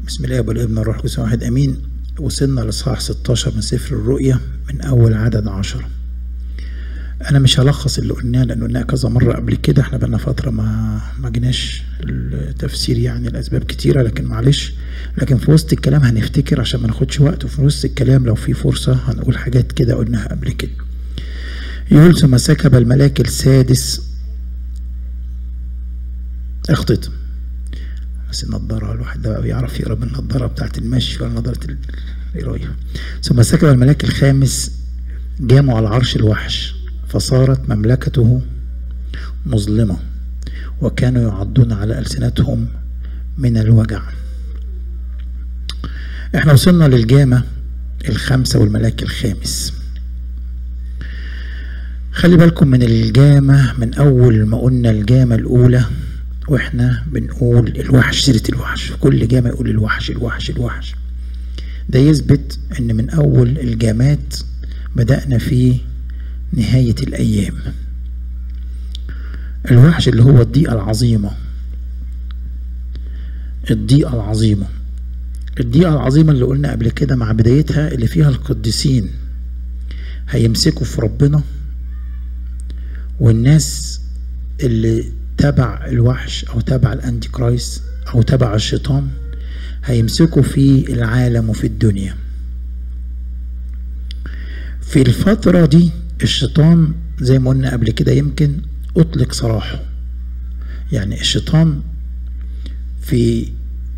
بسم الله والابن والروح القدس واحد امين وصلنا لاصحاح 16 من سفر الرؤيا من اول عدد 10 انا مش هلخص اللي قلناه لان قلناه كذا مره قبل كده احنا بقالنا فتره ما ما جيناش التفسير يعني لاسباب كتيره لكن معلش لكن في وسط الكلام هنفتكر عشان ما ناخدش وقت وفي وسط الكلام لو في فرصه هنقول حاجات كده قلناها قبل كده يقول ثم سكب الملاك السادس اخطط بس النضارة الواحد ده بقى بيعرف يقرا بالنضارة بتاعت المشي ولا نضارة القراية ثم سكب الملاك الخامس جاموا على عرش الوحش فصارت مملكته مظلمة وكانوا يعضون على ألسنتهم من الوجع احنا وصلنا للجامة الخامسة والملاك الخامس خلي بالكم من الجامة من أول ما قلنا الجامة الأولى واحنا بنقول الوحش سيرة الوحش في كل جامع يقول الوحش الوحش الوحش ده يثبت ان من اول الجامات بدأنا في نهاية الايام الوحش اللي هو الضيقة العظيمة الضيقة العظيمة الضيقة العظيمة اللي قلنا قبل كده مع بدايتها اللي فيها القديسين هيمسكوا في ربنا والناس اللي تبع الوحش او تبع الانتي كرايست او تبع الشيطان هيمسكوا في العالم وفي الدنيا في الفترة دي الشيطان زي ما قلنا قبل كده يمكن أطلق سراحه يعني الشيطان في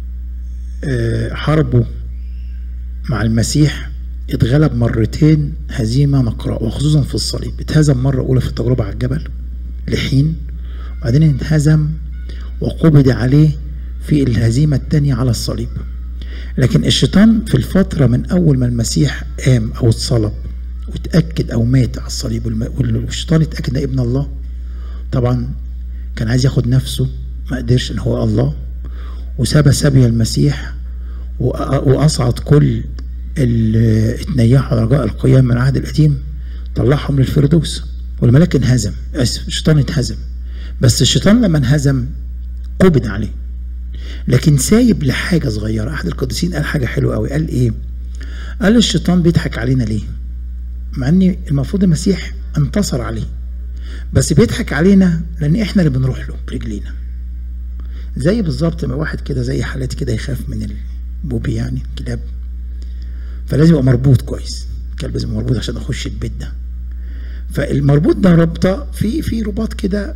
حربه مع المسيح اتغلب مرتين هزيمة نقراء وخصوصا في الصليب اتهزم مرة أولى في التجربة على الجبل لحين وبعدين انهزم وقبض عليه في الهزيمة الثانية على الصليب لكن الشيطان في الفترة من أول ما المسيح قام أو اتصلب وتأكد أو مات على الصليب والشيطان اتأكد ده ابن الله طبعا كان عايز ياخد نفسه ما قدرش ان هو الله وساب سبي المسيح وأصعد كل اللي اتنيحوا رجاء القيام من العهد القديم طلعهم للفردوس والملاك انهزم اسف الشيطان اتهزم بس الشيطان لما انهزم قبض عليه لكن سايب لحاجة صغيرة أحد القديسين قال حاجة حلوة قوي قال إيه قال الشيطان بيضحك علينا ليه مع أن المفروض المسيح انتصر عليه بس بيضحك علينا لأن إحنا اللي بنروح له برجلينا زي بالظبط ما واحد كده زي حالاتي كده يخاف من البوبي يعني كلاب فلازم يبقى مربوط كويس الكلب لازم مربوط عشان اخش البيت ده فالمربوط ده رابطه في في رباط كده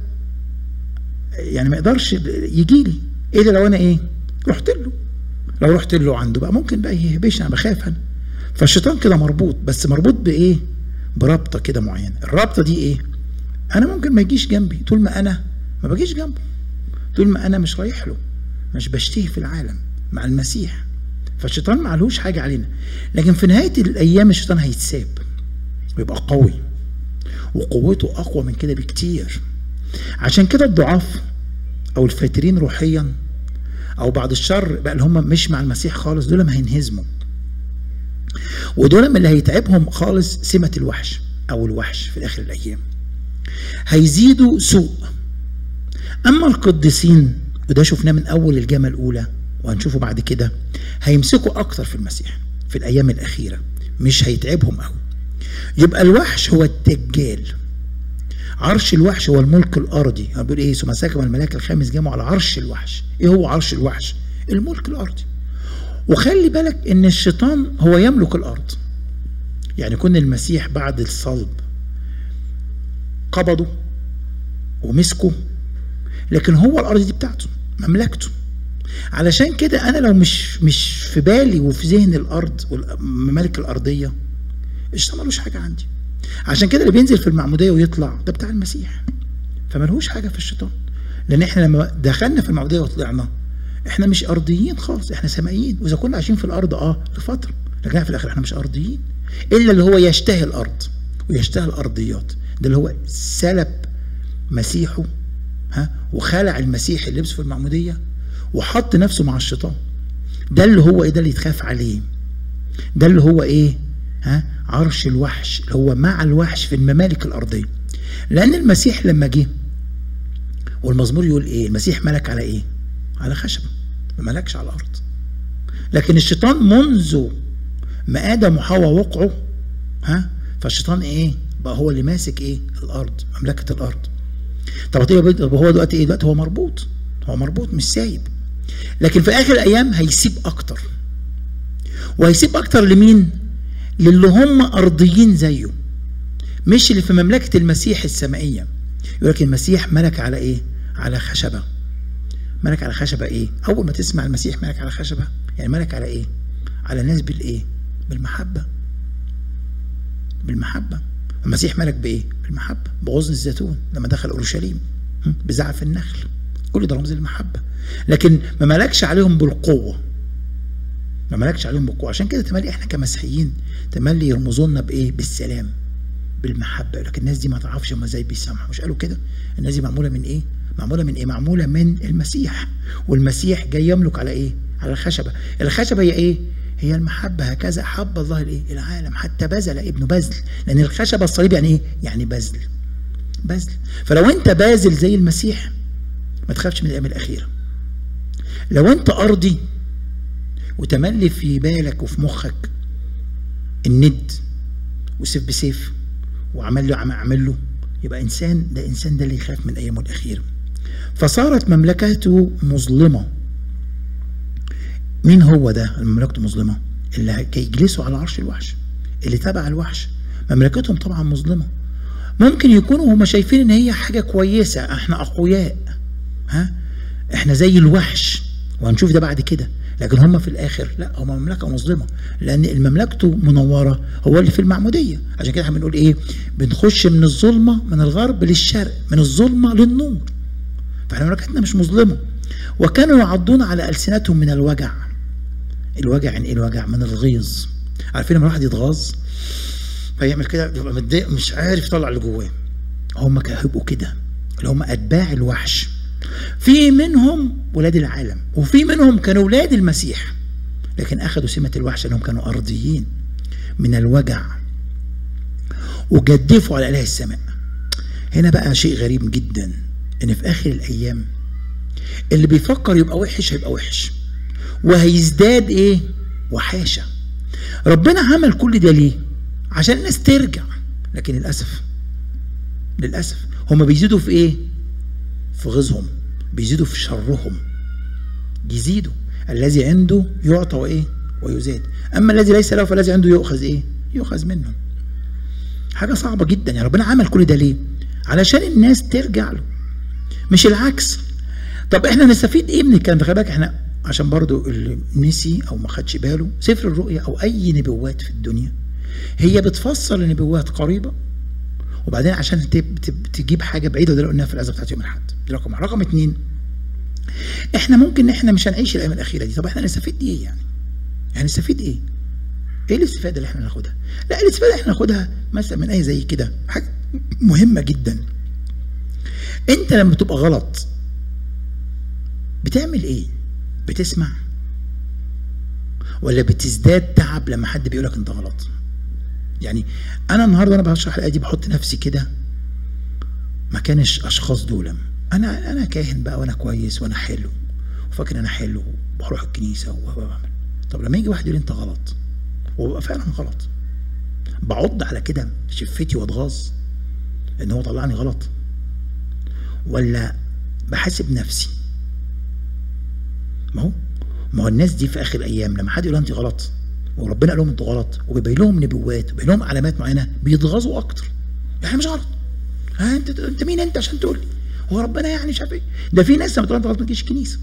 يعني ما يقدرش يجي لي ايه ده لو انا ايه رحت له لو رحت له عنده بقى ممكن بقى يهبشني انا بخاف انا فالشيطان كده مربوط بس مربوط بايه برابطه كده معينه الرابطه دي ايه انا ممكن ما يجيش جنبي طول ما انا ما بجيش جنبه طول ما انا مش رايح له مش بشتهي في العالم مع المسيح فالشيطان ما عليهوش حاجه علينا لكن في نهايه الايام الشيطان هيتساب ويبقى قوي وقوته اقوى من كده بكتير عشان كده الضعاف او الفاترين روحيا او بعد الشر بقى اللي هم مش مع المسيح خالص دول ما هينهزموا ودول من اللي هيتعبهم خالص سمة الوحش او الوحش في اخر الايام هيزيدوا سوء اما القديسين وده شفناه من اول الجامعة الاولى وهنشوفه بعد كده هيمسكوا اكتر في المسيح في الايام الاخيره مش هيتعبهم قوي يبقى الوحش هو الدجال عرش الوحش هو الملك الارضي هو بيقول ايه ثم سكب الملاك الخامس جمعوا على عرش الوحش ايه هو عرش الوحش الملك الارضي وخلي بالك ان الشيطان هو يملك الارض يعني كون المسيح بعد الصلب قبضه ومسكه لكن هو الارض دي بتاعته مملكته علشان كده انا لو مش مش في بالي وفي ذهن الارض والممالك الارضيه الشيطان ملوش حاجه عندي عشان كده اللي بينزل في المعموديه ويطلع ده بتاع المسيح فملهوش حاجه في الشيطان لان احنا لما دخلنا في المعموديه وطلعنا احنا مش ارضيين خالص احنا سمائيين واذا كنا عايشين في الارض اه لفتره لكن في الاخر احنا مش ارضيين الا اللي هو يشتهي الارض ويشتهي الارضيات ده اللي هو سلب مسيحه ها وخلع المسيح اللي لبسه في المعموديه وحط نفسه مع الشيطان ده اللي هو ايه ده اللي يتخاف عليه ده اللي هو ايه ها عرش الوحش اللي هو مع الوحش في الممالك الارضيه لان المسيح لما جه والمزمور يقول ايه المسيح ملك على ايه على خشبه ما ملكش على الارض لكن الشيطان منذ ما ادم وحواء وقعوا ها فالشيطان ايه بقى هو اللي ماسك ايه الارض مملكه الارض طب طب هو دلوقتي ايه دلوقتي هو مربوط هو مربوط مش سايب لكن في اخر الايام هيسيب اكتر وهيسيب اكتر لمين للي هم ارضيين زيه مش اللي في مملكه المسيح السمائيه يقول لك المسيح ملك على ايه على خشبه ملك على خشبه ايه اول ما تسمع المسيح ملك على خشبه يعني ملك على ايه على الناس بالايه بالمحبه بالمحبه المسيح ملك بايه بالمحبه بغصن الزيتون لما دخل اورشليم بزعف النخل كل ده رمز المحبه لكن ما ملكش عليهم بالقوه ما ملكش عليهم بالقوه عشان كده تملي احنا كمسيحيين تملي يرمزوا لنا بايه بالسلام بالمحبه لكن الناس دي ما تعرفش هم ازاي بيسامحوا مش قالوا كده الناس دي معموله من ايه معموله من ايه معموله من المسيح والمسيح جاي يملك على ايه على الخشبه الخشبه هي ايه هي المحبة هكذا أحب الله الإيه؟ العالم حتى بذل ابنه بذل لأن الخشبة الصليب يعني إيه؟ يعني بذل بذل فلو أنت باذل زي المسيح ما تخافش من الأيام الأخيرة لو أنت أرضي وتملي في بالك وفي مخك الند وسيف بسيف وعمل له عمل له يبقى إنسان ده إنسان ده اللي يخاف من أيامه الأخيرة فصارت مملكته مظلمة مين هو ده مملكته مظلمة اللي يجلسوا على عرش الوحش اللي تبع الوحش مملكتهم طبعا مظلمة ممكن يكونوا هم شايفين ان هي حاجة كويسة احنا اقوياء ها احنا زي الوحش وهنشوف ده بعد كده لكن هم في الاخر لا هم مملكه مظلمه لان مملكته منوره هو اللي في المعموديه عشان كده احنا بنقول ايه بنخش من الظلمه من الغرب للشرق من الظلمه للنور فاحنا مملكتنا مش مظلمه وكانوا يعضون على السنتهم من الوجع الوجع يعني ايه الوجع من الغيظ عارفين لما الواحد يتغاظ فيعمل كده يبقى متضايق مش عارف يطلع اللي جواه هم هيبقوا كده اللي هم اتباع الوحش في منهم ولاد العالم وفي منهم كانوا ولاد المسيح لكن اخذوا سمه الوحش انهم كانوا ارضيين من الوجع وجدفوا على اله السماء هنا بقى شيء غريب جدا ان في اخر الايام اللي بيفكر يبقى وحش هيبقى وحش وهيزداد ايه وحاشه ربنا عمل كل ده ليه عشان الناس ترجع لكن للاسف للاسف هم بيزيدوا في ايه في غيظهم بيزيدوا في شرهم يزيدوا الذي عنده يعطى وايه ويزاد اما الذي ليس له فالذي عنده يؤخذ ايه يؤخذ منه حاجه صعبه جدا يعني ربنا عمل كل ده ليه علشان الناس ترجع له مش العكس طب احنا نستفيد ايه من الكلام ده خلي بالك احنا عشان برضو اللي نسي او ما خدش باله سفر الرؤيا او اي نبوات في الدنيا هي بتفسر لنبوات قريبه وبعدين عشان تجيب حاجه بعيده وده قلناها في الازمه بتاعت يوم الاحد دي رقم رقم اثنين احنا ممكن احنا مش هنعيش الايام الاخيره دي طب احنا نستفيد ايه يعني؟ هنستفيد ايه؟ ايه الاستفاده اللي احنا ناخدها؟ لا الاستفاده اللي احنا ناخدها مثلا من ايه زي كده حاجه مهمه جدا انت لما تبقى غلط بتعمل ايه؟ بتسمع ولا بتزداد تعب لما حد بيقول لك انت غلط يعني انا النهارده انا بشرح الايه دي بحط نفسي كده مكان الاشخاص دول انا انا كاهن بقى وانا كويس وانا حلو وفاكر انا حلو وبروح الكنيسه وبعمل طب لما يجي واحد يقول انت غلط وببقى فعلا غلط بعض على كده شفتي واتغاظ ان هو طلعني غلط ولا بحاسب نفسي ما هو ما هو الناس دي في اخر الايام لما حد يقول انت غلط وربنا قال لهم انتوا غلط وبيبين لهم نبوات وبيبين لهم علامات معينه بيتغاظوا اكتر يعني مش غلط ها انت انت مين انت عشان تقول لي هو ربنا يعني مش عارف ايه ده في ناس لما تقول انت غلط ما تجيش الكنيسه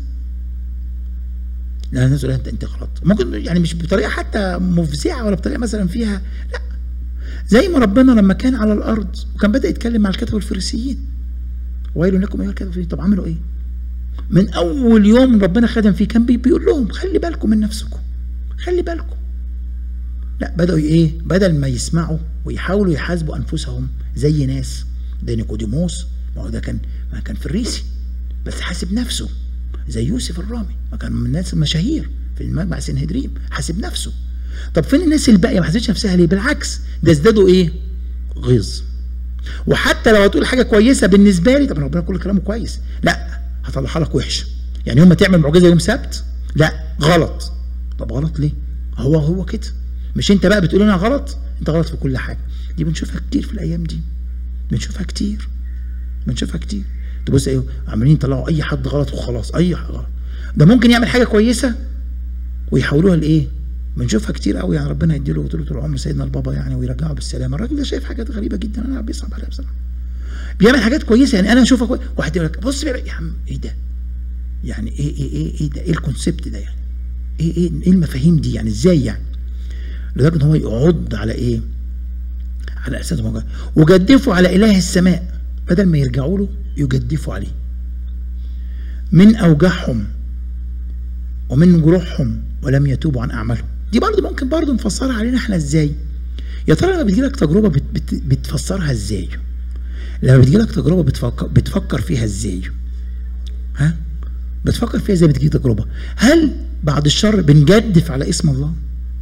لا الناس تقول انت انت غلط ممكن يعني مش بطريقه حتى مفزعه ولا بطريقه مثلا فيها لا زي ما ربنا لما كان على الارض وكان بدا يتكلم مع الكتبه الفريسيين ويل لكم ايها الكتبه طب عملوا ايه؟ من اول يوم ربنا خدم فيه كان بيقول لهم خلي بالكم من نفسكم خلي بالكم لا بدأوا ايه بدل ما يسمعوا ويحاولوا يحاسبوا انفسهم زي ناس ده نيقوديموس ما هو ده كان ما كان فريسي بس حاسب نفسه زي يوسف الرامي ما كان من الناس المشاهير في المجمع سنهدريم حاسب نفسه طب فين الناس الباقيه ما حاسبتش نفسها ليه بالعكس ده ازدادوا ايه غيظ وحتى لو هتقول حاجه كويسه بالنسبه لي طب ربنا كل كلامه كويس لا هطلعها لك وحشه يعني يوم ما تعمل معجزه يوم سبت لا غلط طب غلط ليه هو هو كده مش انت بقى بتقول انا غلط انت غلط في كل حاجه دي بنشوفها كتير في الايام دي بنشوفها كتير بنشوفها كتير تبص ايه عمالين يطلعوا اي حد غلط وخلاص اي حاجه غلط ده ممكن يعمل حاجه كويسه ويحولوها لايه بنشوفها كتير قوي يعني ربنا يديله طول العمر سيدنا البابا يعني ويرجعه بالسلامه الراجل ده شايف حاجات غريبه جدا انا بيصعب عليا بصراحه بيعمل حاجات كويسه يعني انا اشوفها كويس واحد يقول لك بص يا عم ايه ده يعني ايه ايه ايه ايه ده ايه الكونسيبت ده يعني ايه ايه ايه المفاهيم دي يعني ازاي يعني لدرجه ان هو يعض على ايه على اساس موجود وجدفوا على اله السماء بدل ما يرجعوا له يجدفوا عليه من اوجاعهم ومن جروحهم ولم يتوبوا عن اعمالهم دي برضه ممكن برضه نفسرها علينا احنا ازاي يا ترى لما بتجيلك تجربه بت بت بتفسرها ازاي لما بتجيلك تجربه بتفكر بتفكر فيها ازاي ها بتفكر فيها ازاي بتجي تجربه هل بعد الشر بنجدف على اسم الله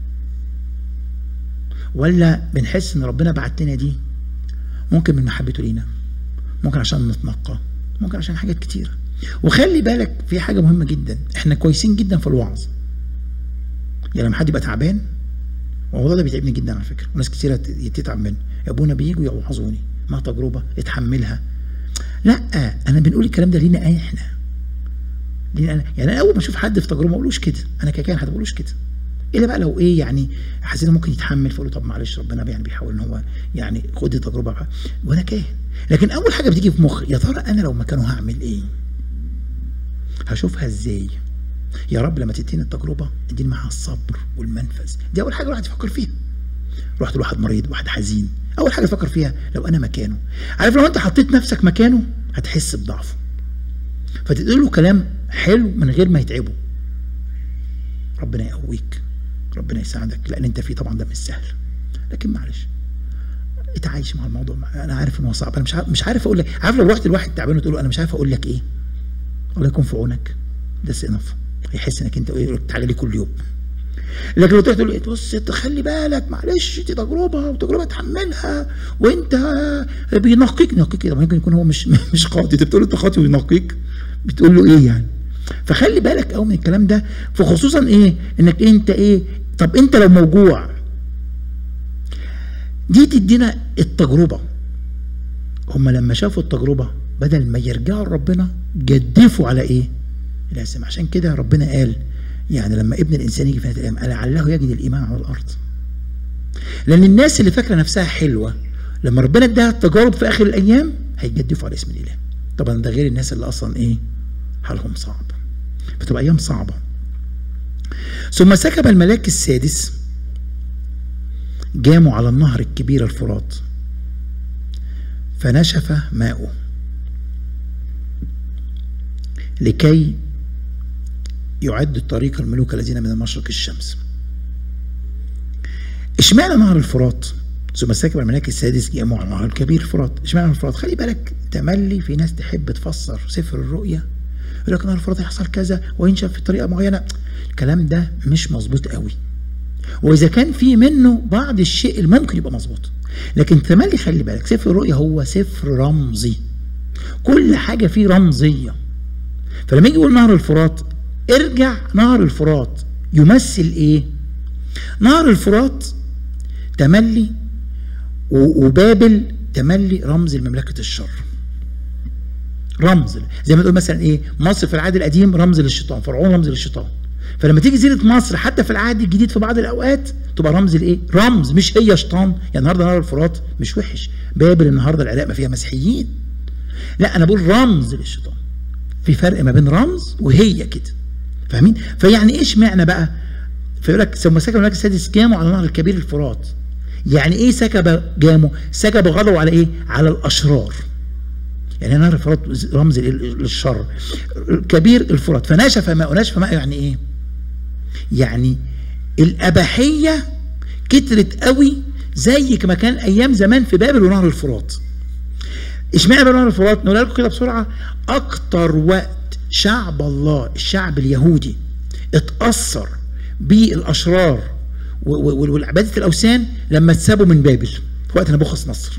ولا بنحس ان ربنا بعت لنا دي ممكن من محبته لينا ممكن عشان نتنقى ممكن عشان حاجات كتيره وخلي بالك في حاجه مهمه جدا احنا كويسين جدا في الوعظ يعني لما حد يبقى تعبان والموضوع ده بيتعبني جدا على فكره وناس كتيره تتعب منه يا ابونا بييجوا يوعظوني ما تجربه اتحملها لا انا بنقول الكلام ده لينا احنا لينا أنا. يعني انا اول ما اشوف حد في تجربه ما اقولوش كده انا ككائن حد ما اقولوش كده الا بقى لو ايه يعني حسيت ممكن يتحمل فاقول له طب معلش ربنا يعني بيحاول ان هو يعني خد التجربه بقى وانا كاهن لكن اول حاجه بتيجي في مخي يا ترى انا لو مكانه هعمل ايه؟ هشوفها ازاي؟ يا رب لما تديني التجربه اديني معاها الصبر والمنفذ دي اول حاجه الواحد يفكر فيها رحت لواحد مريض واحد حزين اول حاجه تفكر فيها لو انا مكانه عارف لو انت حطيت نفسك مكانه هتحس بضعفه فتقول له كلام حلو من غير ما يتعبه ربنا يقويك ربنا يساعدك لان انت فيه طبعا ده مش سهل لكن معلش اتعايش مع الموضوع انا عارف ان هو صعب انا مش عارف مش عارف اقول لك عارف لو رحت لواحد تعبان وتقول له انا مش عارف اقول لك ايه الله يكون في عونك ده انف يحس انك انت ايه تعالى لي كل يوم لكن لو تروح تقول له بص خلي بالك معلش دي تجربه وتجربه تحملها وانت بينقيك ينقيك كده ممكن يكون هو مش مش خاطي انت بتقول له انت خاطي وينقيك بتقول له ايه يعني فخلي بالك قوي من الكلام ده فخصوصا ايه انك انت ايه طب انت لو موجوع دي تدينا التجربة هم لما شافوا التجربة بدل ما يرجعوا لربنا جدفوا على ايه الاسم عشان كده ربنا قال يعني لما ابن الانسان يجي في نهايه الايام قال لعله يجد الايمان على الارض لان الناس اللي فاكره نفسها حلوه لما ربنا اداها التجارب في اخر الايام هيجدفوا على اسم الاله طبعا ده غير الناس اللي اصلا ايه حالهم صعب بتبقى ايام صعبه ثم سكب الملاك السادس جاموا على النهر الكبير الفرات فنشف ماؤه لكي يعد الطريق الملوك الذين من المشرق الشمس اشمعنى نهر الفرات ثم سكب الملاك السادس جاموا على النهر الكبير الفرات اشمعنى الفرات خلي بالك تملي في ناس تحب تفسر سفر الرؤيا يقول لك نهر الفرات يحصل كذا وينشف في طريقه معينه الكلام ده مش مظبوط قوي واذا كان في منه بعض الشيء اللي ممكن يبقى مظبوط لكن تملي خلي بالك سفر الرؤيا هو سفر رمزي كل حاجه فيه رمزيه فلما يجي يقول نهر الفرات ارجع نهر الفرات يمثل ايه نهر الفرات تملي وبابل تملي رمز لمملكه الشر رمز زي ما تقول مثلا ايه مصر في العهد القديم رمز للشيطان فرعون رمز للشيطان فلما تيجي زينه مصر حتى في العهد الجديد في بعض الاوقات تبقى رمز لايه؟ رمز مش هي شيطان يعني النهارده نهر الفرات مش وحش بابل النهارده العراق ما فيها مسيحيين لا انا بقول رمز للشيطان في فرق ما بين رمز وهي كده فاهمين؟ فيعني ايش معنى بقى؟ فيقول لك ثم سكب الملك السادس جاموا على نهر الكبير الفرات يعني ايه سكب جاموا؟ سكب غضبوا على ايه؟ على الاشرار يعني نهر الفرات رمز للشر كبير الفرات فنشف ماء نشف ماء يعني ايه؟ يعني الأباحية كترت قوي زي ما كان أيام زمان في بابل ونهر الفرات اشمعنى بابل ونهر الفرات نقول لكم كده بسرعة أكتر وقت شعب الله الشعب اليهودي اتأثر بالأشرار والعبادة الأوثان لما اتسابوا من بابل في وقت نبوخذ نصر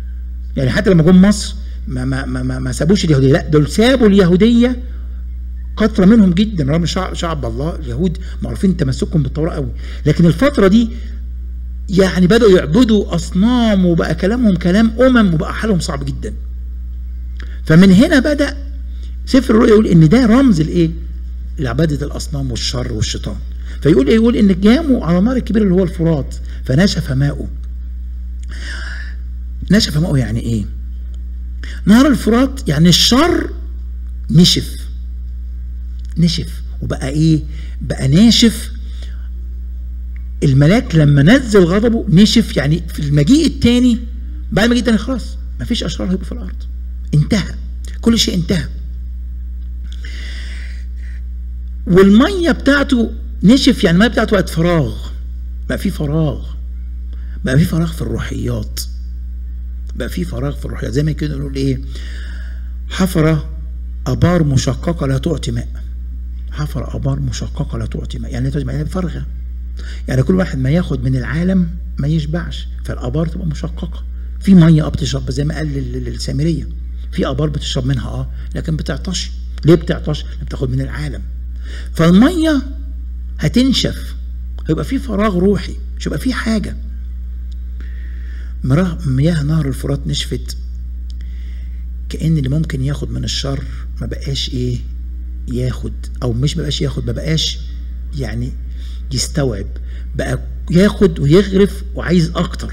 يعني حتى لما جم مصر ما ما ما ما, ما سابوش اليهودية لا دول سابوا اليهودية كثره منهم جدا رغم شعب, شعب الله اليهود معروفين تمسكهم بالتوراه قوي لكن الفتره دي يعني بدأوا يعبدوا أصنام وبقى كلامهم كلام أمم وبقى حالهم صعب جدا فمن هنا بدأ سفر الرؤيا يقول إن ده رمز الإيه؟ لعبادة الأصنام والشر والشيطان فيقول إيه؟ يقول إن جاموا على نار الكبير اللي هو الفرات فنشف ماؤه نشف ماؤه يعني إيه؟ نهر الفرات يعني الشر نشف نشف وبقى ايه بقى ناشف الملاك لما نزل غضبه نشف يعني في المجيء الثاني بعد المجيء الثاني خلاص مفيش اشرار هيبقوا في الارض انتهى كل شيء انتهى والميه بتاعته نشف يعني الميه بتاعته بقت فراغ بقى في فراغ بقى في فراغ في الروحيات بقى في فراغ في الروحيات زي ما كنا نقول ايه حفر ابار مشققه لا تعطي ماء حفر ابار مشققه لا تعطي ماء يعني لا تعطي ماء يعني فارغه يعني كل واحد ما ياخد من العالم ما يشبعش فالابار تبقى مشققه في ميه اه بتشرب زي ما قال للسامريه في ابار بتشرب منها اه لكن بتعطش ليه بتعطش؟ بتاخد من العالم فالميه هتنشف هيبقى في فراغ روحي مش هيبقى في حاجه مياه نهر الفرات نشفت كأن اللي ممكن ياخد من الشر ما بقاش ايه ياخد او مش ما بقاش ياخد ما بقاش يعني يستوعب بقى ياخد ويغرف وعايز اكتر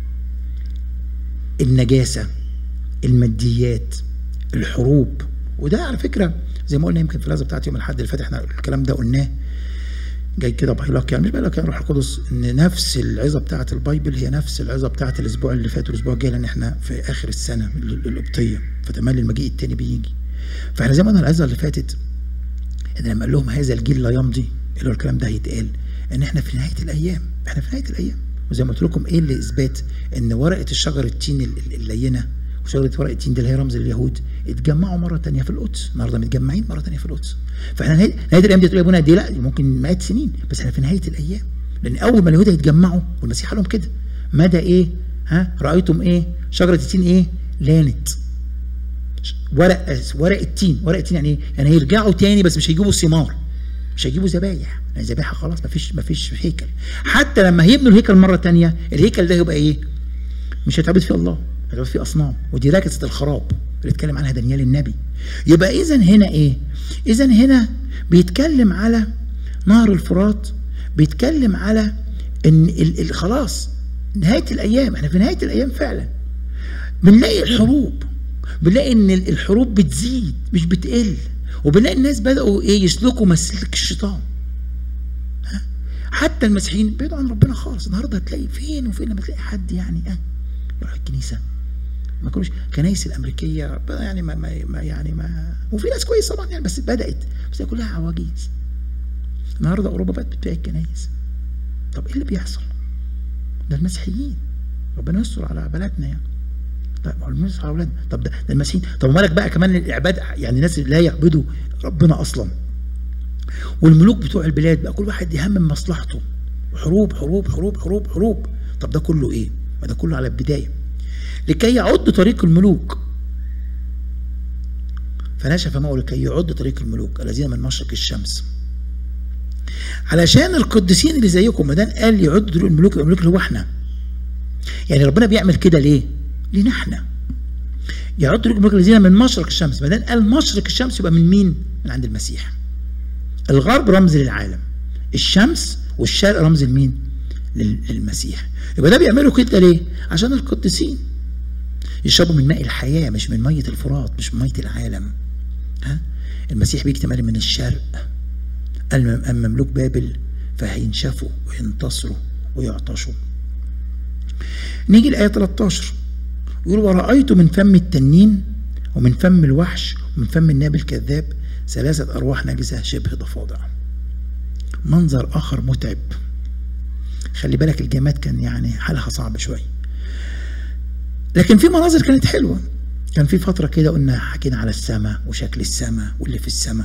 النجاسة الماديات الحروب وده على فكرة زي ما قلنا يمكن في العزة بتاعت يوم الحد اللي فات احنا الكلام ده قلناه جاي كده بهيلك يعني مش بهيلك يعني روح القدس ان نفس العظه بتاعه البايبل هي نفس العظه بتاعه الاسبوع اللي فات والاسبوع الجاي لان احنا في اخر السنه القبطيه فتملي المجيء التاني بيجي فاحنا زي ما قلنا العظه اللي فاتت ان لما قال لهم هذا الجيل لا يمضي اللي هو الكلام ده هيتقال ان احنا في نهايه الايام احنا في نهايه الايام وزي ما قلت لكم ايه اللي اثبات ان ورقه الشجر التين اللينه وشجره ورق التين دي اللي هي رمز اليهود اتجمعوا مره تانية في القدس النهارده متجمعين مره تانية في القدس فاحنا نهايه الايام دي تقول يا ابونا دي لا ممكن مئات سنين بس احنا في نهايه الايام لان اول ما اليهود هيتجمعوا والمسيح قال لهم كده مدى ايه ها رايتم ايه شجره التين ايه لانت ورق ورق التين ورق التين يعني ايه يعني هيرجعوا تاني بس مش هيجيبوا ثمار مش هيجيبوا ذبايح يعني ذبايح خلاص مفيش مفيش هيكل حتى لما هيبنوا الهيكل مره تانية الهيكل ده هيبقى ايه مش هيتعبد فيه الله هيبقى فيه اصنام ودي ركزه الخراب اللي اتكلم عنها دانيال النبي يبقى اذا هنا ايه اذا هنا بيتكلم على نهر الفرات بيتكلم على ان ال ال خلاص نهايه الايام احنا في نهايه الايام فعلا بنلاقي الحروب بنلاقي ان الحروب بتزيد مش بتقل وبنلاقي الناس بداوا ايه يسلكوا مسلك الشيطان حتى المسيحيين بعيدوا عن ربنا خالص النهارده هتلاقي فين وفين لما تلاقي حد يعني اه يروح الكنيسه ما كانوش كنايس الامريكيه يعني ما, ما يعني ما وفي ناس كويسه طبعا يعني بس بدات بس هي كلها عواجيز النهارده اوروبا بقت بتبيع الكنايس طب ايه اللي بيحصل؟ ده المسيحيين ربنا يستر على بلدنا يعني طيب ما هو على اولادنا طب ده, ده المسيحيين طب مالك بقى كمان العباد يعني الناس لا يعبدوا ربنا اصلا والملوك بتوع البلاد بقى كل واحد يهمم مصلحته حروب حروب حروب حروب حروب طب ده كله ايه؟ ما ده كله على البدايه لكي يعد طريق الملوك فنشف ماءه لكي يعد طريق الملوك الذين من مشرق الشمس علشان القديسين اللي زيكم ما دام قال يعد طريق الملوك الملوك اللي هو احنا يعني ربنا بيعمل كده ليه؟ لينا احنا يعد طريق الملوك الذين من مشرق الشمس ما دام قال مشرق الشمس يبقى من مين؟ من عند المسيح الغرب رمز للعالم الشمس والشرق رمز لمين؟ للمسيح يبقى ده بيعملوا كده ليه؟ عشان القديسين يشربوا من ماء الحياة مش من مية الفرات مش من مية العالم ها المسيح بيجي تملي من الشرق أما مملوك بابل فهينشفوا وينتصروا ويعطشوا نيجي الآية 13 يقول ورأيت من فم التنين ومن فم الوحش ومن فم الناب الكذاب ثلاثة أرواح نجسة شبه ضفادع منظر آخر متعب خلي بالك الجماد كان يعني حالها صعبة شوية لكن في مناظر كانت حلوة كان في فترة كده قلنا حكينا على السماء وشكل السماء واللي في السماء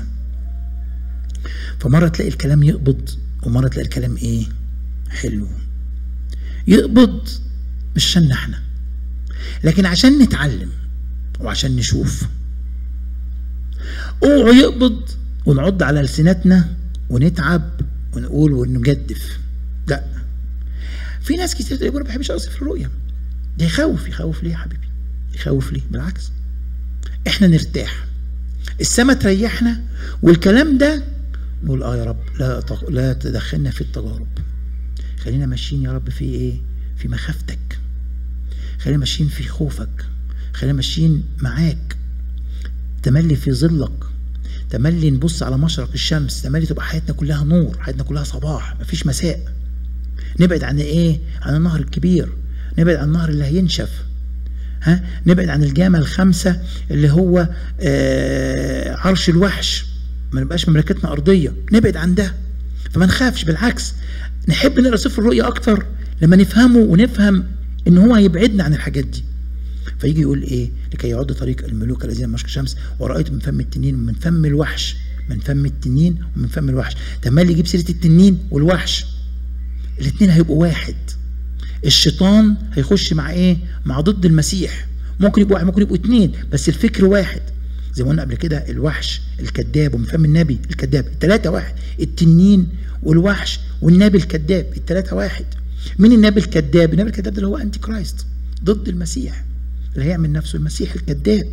فمرة تلاقي الكلام يقبض ومرة تلاقي الكلام ايه حلو يقبض مش عشان احنا لكن عشان نتعلم وعشان نشوف اوعوا يقبض ونعض على لسنتنا ونتعب ونقول ونجدف لا في ناس كتير تقول ما بحبش اقرا سفر الرؤيا ده يخوف يخوف ليه يا حبيبي يخوف ليه بالعكس احنا نرتاح السماء تريحنا والكلام ده نقول اه يا رب لا تق... لا تدخلنا في التجارب خلينا ماشيين يا رب في ايه في مخافتك خلينا ماشيين في خوفك خلينا ماشيين معاك تملي في ظلك تملي نبص على مشرق الشمس تملي تبقى حياتنا كلها نور حياتنا كلها صباح مفيش مساء نبعد عن ايه عن النهر الكبير نبعد عن النهر اللي هينشف ها نبعد عن الجامع الخمسة اللي هو آه عرش الوحش ما نبقاش مملكتنا أرضية نبعد عن ده فما نخافش بالعكس نحب نقرا سفر الرؤيا أكتر لما نفهمه ونفهم إن هو هيبعدنا عن الحاجات دي فيجي يقول ايه لكي يعد طريق الملوك الذين مشك الشمس ورأيت من فم التنين ومن فم الوحش من فم التنين ومن فم الوحش تملي يجيب سيرة التنين والوحش الاثنين هيبقوا واحد الشيطان هيخش مع ايه مع ضد المسيح ممكن يبقوا واحد ممكن يبقوا اثنين بس الفكر واحد زي ما قلنا قبل كده الوحش الكذاب ومن فم النبي الكذاب الثلاثة واحد التنين والوحش والنبي الكذاب الثلاثة واحد مين النبي الكذاب النبي الكذاب ده اللي هو انتي كرايست ضد المسيح اللي هيعمل نفسه المسيح الكذاب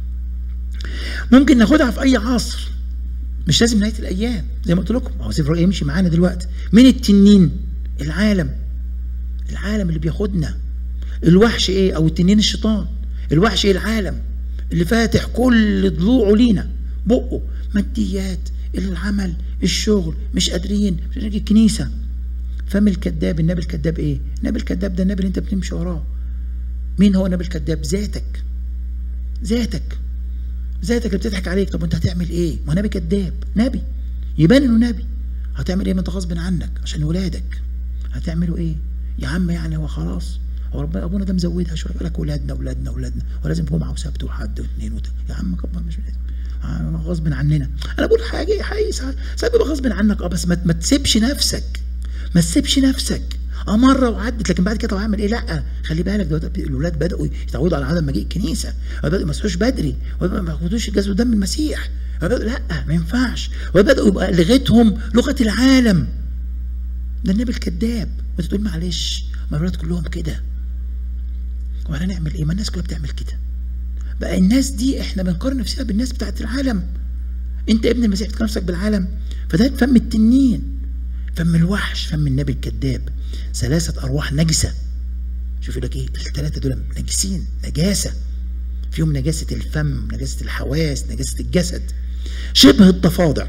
ممكن ناخدها في اي عصر مش لازم نهايه الايام زي ما قلت لكم هو سفر الرؤيا يمشي معانا دلوقتي مين التنين العالم العالم اللي بياخدنا الوحش ايه او التنين الشيطان الوحش ايه العالم اللي فاتح كل ضلوعه لينا بقه ماديات العمل الشغل مش قادرين مش قادرين الكنيسه فم الكذاب النبي الكذاب ايه النبي الكذاب ده النبي اللي انت بتمشي وراه مين هو النبي الكذاب ذاتك ذاتك ذاتك اللي بتضحك عليك طب وانت هتعمل ايه ما نبي كذاب نبي يبان انه نبي هتعمل ايه ما انت غصب عنك عشان ولادك هتعملوا ايه يا عم يعني هو خلاص هو ربنا ابونا ده مزودها شويه يقول لك ولادنا ولادنا ولادنا ولازم جمعه وسبت وحد واثنين وت... يا عم كبر مش لازم غصب عننا انا بقول حاجه حقيقي ساعات ساعات بيبقى غصب عنك اه بس ما, ما تسيبش نفسك ما تسيبش نفسك اه مره وعدت لكن بعد كده طب اعمل ايه لا خلي بالك دلوقتي الاولاد بداوا يتعودوا على عدم مجيء الكنيسه بداوا ما يصحوش بدري ما ياخدوش الجسد دم المسيح لا ما ينفعش وبداوا يبقى لغتهم لغه العالم ده النبي الكذاب وانت تقول معلش ما الولاد كلهم كده وانا نعمل ايه ما الناس كلها بتعمل كده بقى الناس دي احنا بنقارن نفسنا بالناس بتاعت العالم انت ابن المسيح بتقارن نفسك بالعالم فده فم التنين فم الوحش فم النبي الكذاب ثلاثة أرواح نجسة شوف لك إيه الثلاثة دول نجسين نجاسة فيهم نجاسة الفم نجاسة الحواس نجاسة الجسد شبه التفاضع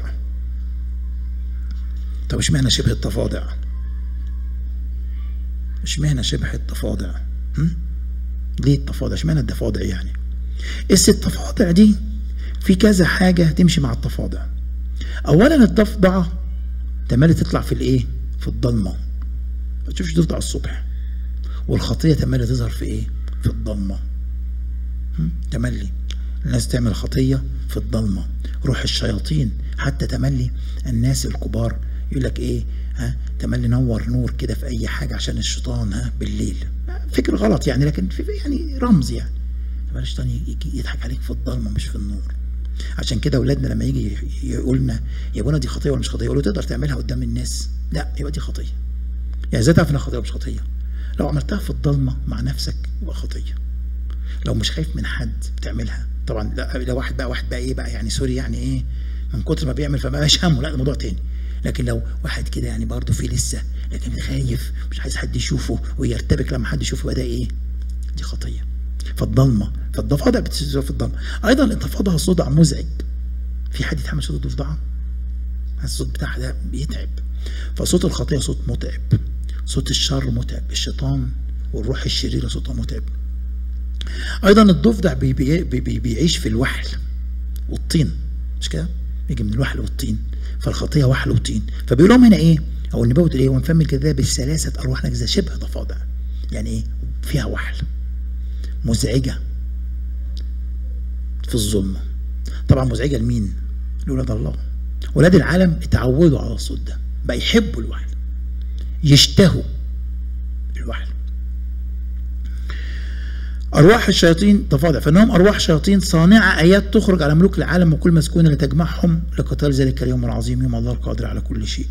طب اشمعنى شبه التفاضع اشمعنى شبه التفاضع هم؟ ليه التفاضع اشمعنى التفاضع يعني اس التفاضع دي في كذا حاجة تمشي مع التفاضع اولا الضفدعة تملي تطلع في الايه في الضلمة ما تشوفش ضفدع الصبح والخطية تملي تظهر في ايه في الضلمة تملي الناس تعمل خطية في الضلمة روح الشياطين حتى تملي الناس الكبار يقول لك ايه ها تملي نور نور كده في اي حاجة عشان الشيطان ها بالليل فكر غلط يعني لكن في يعني رمز يعني تملي الشيطان يضحك عليك في الضلمة مش في النور عشان كده اولادنا لما يجي يقول لنا يا ابونا دي خطيه ولا مش خطيه يقول له تقدر تعملها قدام الناس لا يبقى دي خطيه يعني ازاي تعرف انها خطيه ولا مش خطيه لو عملتها في الضلمه مع نفسك يبقى خطيه لو مش خايف من حد بتعملها طبعا لو واحد بقى واحد بقى ايه بقى يعني سوري يعني ايه من كتر ما بيعمل فما بقاش همه لا ده موضوع تاني لكن لو واحد كده يعني برضه فيه لسه لكن خايف مش عايز حد يشوفه ويرتبك لما حد يشوفه بدا ايه دي خطيه فالضلمه فالضفادع بتشتغل في الضلمه ايضا الضفادع صدع مزعج في حد يتحمل صوت الضفدعه الصوت بتاعها ده بيتعب فصوت الخطيه صوت متعب صوت الشر متعب الشيطان والروح الشريره صوتها متعب ايضا الضفدع بي بي بي بيعيش في الوحل والطين مش كده يجي من الوحل والطين فالخطيه وحل وطين فبيقول لهم هنا ايه او النبوة ايه ومن فم الكذاب الثلاثه ارواح نجزه شبه ضفادع يعني ايه فيها وحل مزعجه في الظلمه طبعا مزعجه لمين لولاد الله ولاد العالم اتعودوا على الصوت ده بقى يحبوا الوحل يشتهوا الوحل أرواح الشياطين تفاضع فإنهم أرواح شياطين صانعة آيات تخرج على ملوك العالم وكل مسكونة لتجمعهم لقتال ذلك اليوم العظيم يوم الله القادر على كل شيء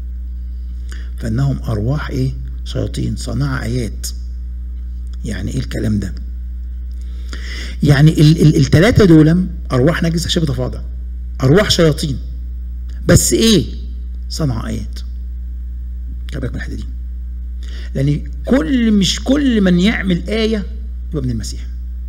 فإنهم أرواح إيه شياطين صانعة آيات يعني إيه الكلام ده يعني الثلاثة دول أرواح نجسة شبه تفاضع أرواح شياطين بس إيه صنع آيات بالك من الحتة دي لأن كل مش كل من يعمل آية يبقى من المسيح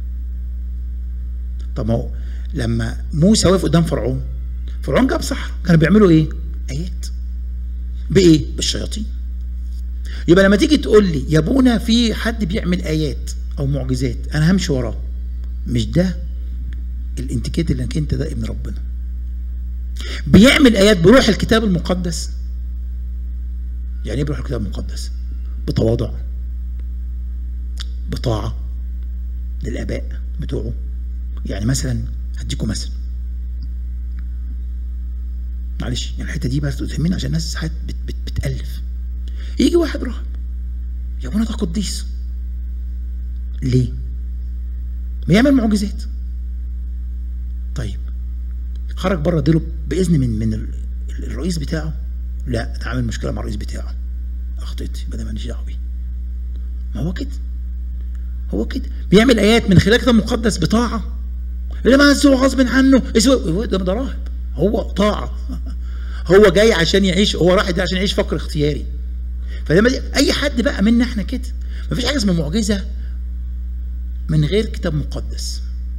طب ما هو لما موسى وقف قدام فرعون فرعون جاب صحراء كانوا بيعملوا ايه؟ ايات بايه؟ بالشياطين يبقى لما تيجي تقول لي يا ابونا في حد بيعمل ايات او معجزات انا همشي وراه مش ده الانتيكيت انك انت ده ابن ربنا بيعمل ايات بروح الكتاب المقدس يعني ايه بروح الكتاب المقدس بتواضع بطاعه للاباء بتوعه يعني مثلا هديكم مثل معلش يعني الحته دي بس تهمني عشان الناس ساعات بت بت بتالف يجي واحد راهب يا ابونا ده قديس ليه؟ بيعمل معجزات طيب خرج بره ديله باذن من من الرئيس بتاعه لا ده عامل مشكله مع الرئيس بتاعه اخطيت يبقى ده ماليش دعوه بيه ما هو كده هو كده بيعمل ايات من خلال كتاب مقدس بطاعه اللي ما هو غصب عنه ده ده راهب هو طاعه هو جاي عشان يعيش هو راح عشان يعيش فقر اختياري فلما اي حد بقى منا احنا كده مفيش حاجه اسمها معجزه من غير كتاب مقدس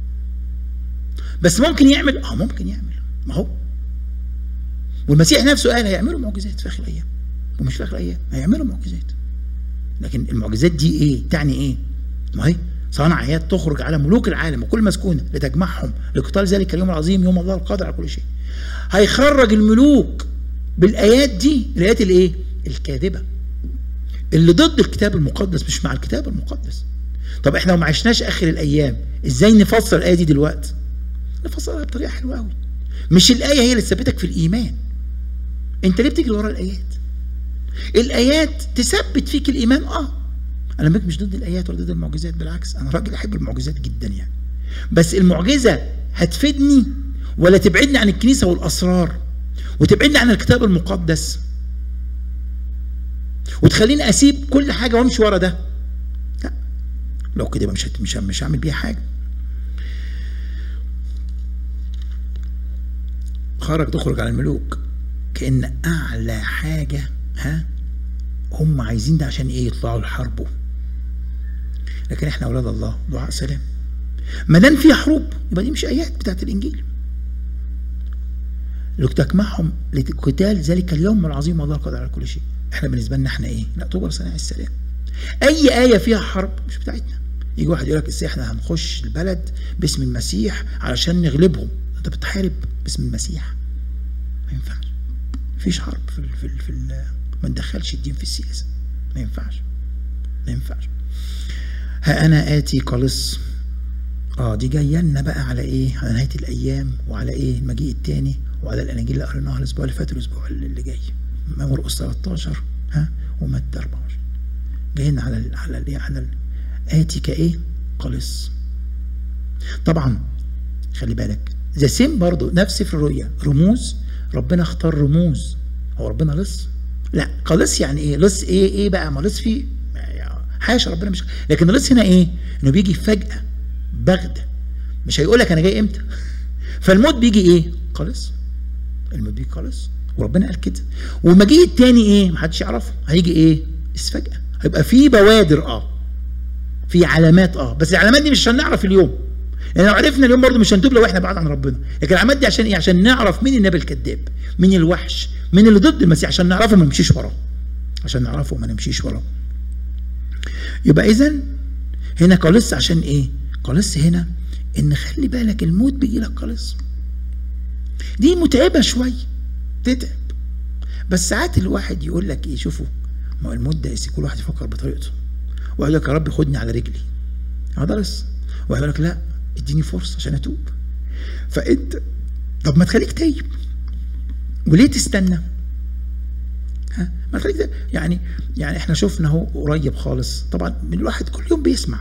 بس ممكن يعمل اه ممكن يعمل ما هو والمسيح نفسه قال هيعملوا معجزات في اخر الايام ومش في اخر الايام هيعملوا معجزات لكن المعجزات دي ايه تعني ايه ما هي صنع ايات تخرج على ملوك العالم وكل مسكونه لتجمعهم لقتال ذلك اليوم العظيم يوم الله القادر على كل شيء هيخرج الملوك بالايات دي الايات الايه الكاذبه اللي ضد الكتاب المقدس مش مع الكتاب المقدس طب احنا لو ما عشناش اخر الايام ازاي نفسر الايه دي دلوقتي نفسرها بطريقه حلوه قوي مش الايه هي اللي تثبتك في الايمان انت ليه بتجري ورا الايات الايات تثبت فيك الايمان اه انا مش ضد الايات ولا ضد المعجزات بالعكس انا راجل احب المعجزات جدا يعني بس المعجزه هتفيدني ولا تبعدني عن الكنيسه والاسرار وتبعدني عن الكتاب المقدس وتخليني اسيب كل حاجه وامشي ورا ده لا لو كده مش مش مش هعمل بيها حاجه خرج تخرج على الملوك كان اعلى حاجه ها هم عايزين ده عشان ايه يطلعوا يحاربوا لكن احنا اولاد الله دعاء سلام ما دام في حروب يبقى دي مش ايات بتاعت الانجيل لتجمعهم لقتال ذلك اليوم العظيم الله قادر على كل شيء احنا بالنسبه لنا احنا ايه لا تبر صناع السلام اي ايه فيها حرب مش بتاعتنا يجي واحد يقول لك ازاي احنا هنخش البلد باسم المسيح علشان نغلبهم انت بتحارب باسم المسيح ما ينفعش مفيش حرب في ال في ال في ال ما ندخلش الدين في السياسه ما ينفعش ما ينفعش ها انا اتي قلص اه دي جايه لنا بقى على ايه على نهايه الايام وعلى ايه المجيء الثاني وعلى الاناجيل اللي قريناها الاسبوع اللي فات والاسبوع اللي جاي مرقس 13 ها ومتى 24 جايين على ال على الايه على ال اتي كايه قلص طبعا خلي بالك ذا سيم برضه نفس في الرؤيا رموز ربنا اختار رموز هو ربنا لص لا قلص يعني ايه لص ايه ايه بقى ما لص فيه حاشا ربنا مش لكن اللص هنا ايه انه بيجي فجاه بغده مش هيقول لك انا جاي امتى فالموت بيجي ايه خالص الموت بيجي خالص وربنا قال كده والمجيء التاني ايه محدش يعرفه هيجي ايه بس فجاه هيبقى في بوادر اه في علامات اه بس العلامات دي مش عشان نعرف اليوم يعني لو عرفنا اليوم برضه مش هنتوب لو احنا بعاد عن ربنا لكن العلامات دي عشان ايه عشان نعرف مين النبي الكذاب مين الوحش مين اللي ضد المسيح عشان نعرفه ما نمشيش وراه عشان نعرفه ما نمشيش وراه يبقى اذا هنا قلص عشان ايه قلص هنا ان خلي بالك الموت بيجي لك قلص دي متعبه شويه تتعب بس ساعات الواحد يقول لك ايه شوفوا ما هو الموت ده كل واحد يفكر بطريقته واحد يقول لك يا رب خدني على رجلي هذا بس واحد يقول لك لا اديني فرصه عشان اتوب فانت طب ما تخليك تايب وليه تستنى ها ما تخليك يعني يعني احنا شفنا اهو قريب خالص طبعا من الواحد كل يوم بيسمع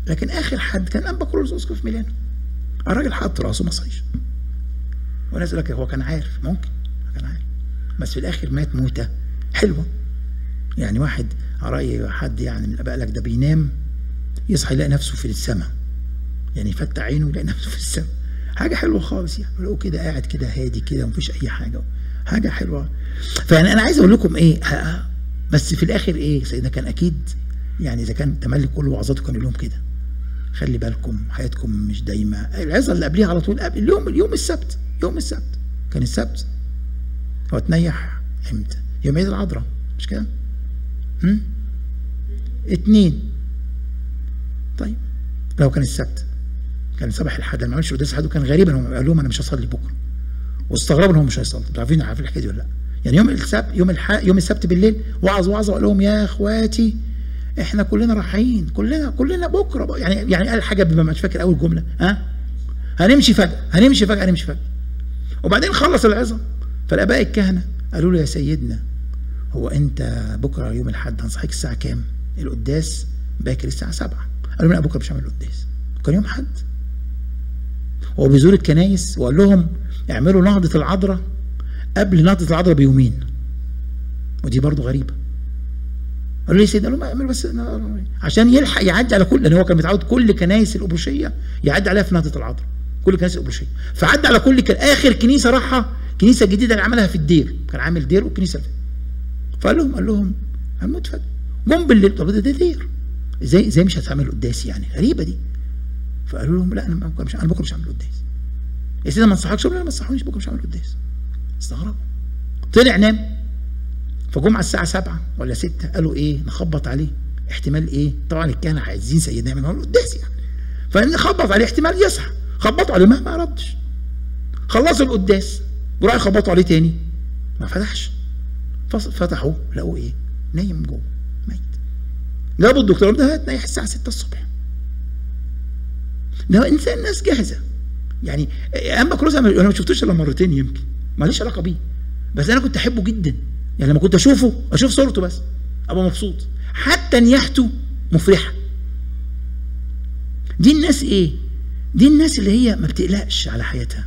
لكن اخر حد كان انبا كرولوس اسقف ميلانو الراجل حط راسه ما صحيش وناس يقول لك هو كان عارف ممكن كان عارف بس في الاخر مات موته حلوه يعني واحد على راي حد يعني من الاباء لك ده بينام يصحى يلاقي نفسه في السماء يعني يفتح عينه يلاقي نفسه في السماء حاجه حلوه خالص يعني لو كده قاعد كده هادي كده ومفيش اي حاجه حاجه حلوه فيعني انا عايز اقول لكم ايه بس في الاخر ايه سيدنا كان اكيد يعني اذا كان تملي كل وعظاته كان يقول لهم كده خلي بالكم حياتكم مش دايمه العظه اللي قبليها على طول قبل اليوم اليوم السبت يوم السبت كان السبت هو تنيح امتى يوم عيد العذراء مش كده هم؟ اتنين طيب لو كان السبت كان صباح الحد ما عملش قداس حد وكان غريبا هم قال لهم انا مش هصلي بكره واستغربوا ان هو مش هيصلي انتوا عارفين عارفين الحكايه دي ولا لا يعني يوم السبت يوم الح... يوم السبت بالليل وعظ وعظ وقال لهم يا اخواتي احنا كلنا رايحين كلنا كلنا بكره بقى. يعني يعني قال حاجه بما مش فاكر اول جمله ها هنمشي فجاه هنمشي فجاه هنمشي فجاه وبعدين خلص العظه فالاباء الكهنه قالوا له يا سيدنا هو انت بكره يوم الاحد هنصحيك الساعه كام؟ القداس باكر الساعه 7 قالوا لا بكره مش هعمل القداس كان يوم حد هو بيزور الكنايس وقال لهم اعملوا نهضه العذراء قبل نهضه العذراء بيومين ودي برضه غريبه قالوا لي يا سيدي قالوا اعمل بس عشان يلحق يعدي على كل لان هو كان متعود كل كنايس الابروشيه يعدي عليها في نهضه العذراء كل كنائس الابروشيه فعدى على كل كن... اخر كنيسه راحها كنيسه جديده اللي عملها في الدير كان عامل دير وكنيسه فقال لهم قال لهم هنموت فجاه جم بالليل طب ده دير ازاي ازاي مش هتعمل قداس يعني غريبه دي فقالوا لهم لا انا بكره مش انا بكره مش هعمل قداس يا سيدي ما انصحكش لا ما انصحونيش بكره مش هعمل قداس استغربوا طلع نام فجم على الساعه 7 ولا 6 قالوا ايه نخبط عليه احتمال ايه طبعا الكهنه عايزين سيدنا يعمل قداس يعني فنخبط عليه احتمال يصحى خبطوا عليه ما ما ردش خلصوا القداس وراحوا يخبطوا عليه تاني ما فتحش فتحوا لقوا ايه نايم جوه ميت جابوا الدكتور ده هتنيح الساعه 6 الصبح ده انسان ناس جاهزه يعني اما كروز انا ما شفتوش الا مرتين يمكن ماليش علاقه بيه بس انا كنت احبه جدا يعني لما كنت اشوفه اشوف صورته بس ابقى مبسوط حتى نياحته مفرحه دي الناس ايه دي الناس اللي هي ما بتقلقش على حياتها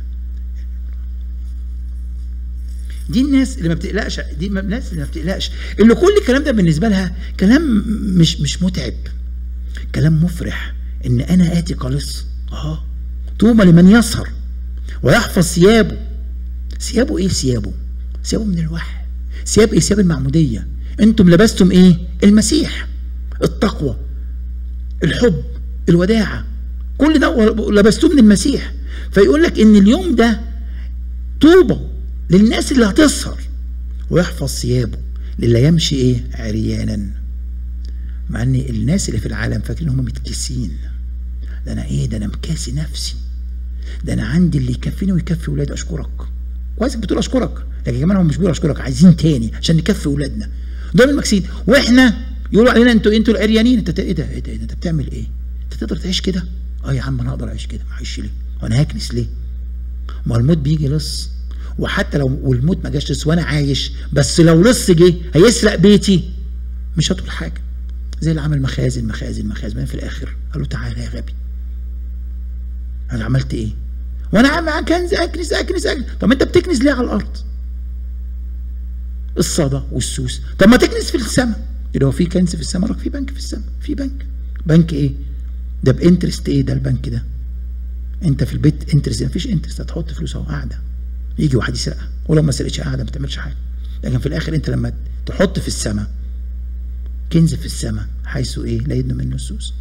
دي الناس اللي ما بتقلقش دي الناس اللي ما بتقلقش اللي كل الكلام ده بالنسبه لها كلام مش مش متعب كلام مفرح ان انا اتي قلص اه طوبى لمن يسهر ويحفظ ثيابه ثيابه ايه ثيابه ثيابه من الوحي ثياب ايه ثياب المعموديه انتم لبستم ايه المسيح التقوى الحب الوداعه كل ده لبستوه من المسيح فيقول لك ان اليوم ده طوبى للناس اللي هتسهر ويحفظ ثيابه للي يمشي ايه عريانا مع ان الناس اللي في العالم فاكرين هم متكسين ده انا ايه ده انا مكاسي نفسي ده انا عندي اللي يكفيني ويكفي ولادي اشكرك كويس بتقول اشكرك لكن كمان هم مش بيقولوا اشكرك عايزين تاني عشان نكفي ولادنا دول المكسين واحنا يقولوا علينا انتوا انتوا العريانين انت ايه ده ايه ده انت بتعمل ايه انت تقدر تعيش كده اه يا عم انا اقدر اعيش كده ما اعيش ليه وانا هكنس ليه ما الموت بيجي لص وحتى لو والموت ما جاش لص وانا عايش بس لو لص جه هيسرق بيتي مش هتقول حاجه زي اللي عمل مخازن مخازن مخازن في الاخر قال له تعالى يا غبي انا عملت ايه وانا عم كنز اكنس اكنس اكنس طب انت بتكنس ليه على الارض الصدى والسوس طب ما تكنس في السماء لو في كنز في السماء في بنك في السماء في بنك بنك ايه ده بانترست ايه ده البنك ده انت في البيت انترست مفيش انترست هتحط فلوس اهو قاعده يجي واحد يسرقها ولو ما سرقتش قاعده ما تعملش حاجه لكن في الاخر انت لما تحط في السماء كنز في السماء حيث ايه لا يدنو منه السوس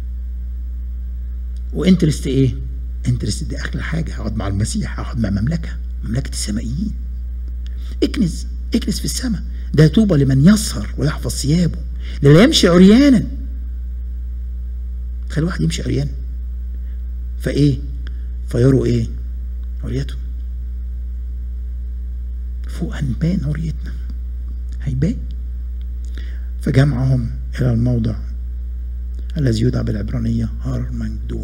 وانترست ايه انترست دي اغلى حاجه هقعد مع المسيح هقعد مع مملكه مملكه السمائيين اكنز اكنز في السماء ده طوبى لمن يسهر ويحفظ ثيابه لا يمشي عريانا تخيل واحد يمشي عريان فايه فيروا ايه عريته فوق هنبان عريتنا هيبان فجمعهم الى الموضع الذي يدعى بالعبرانيه هار مجدون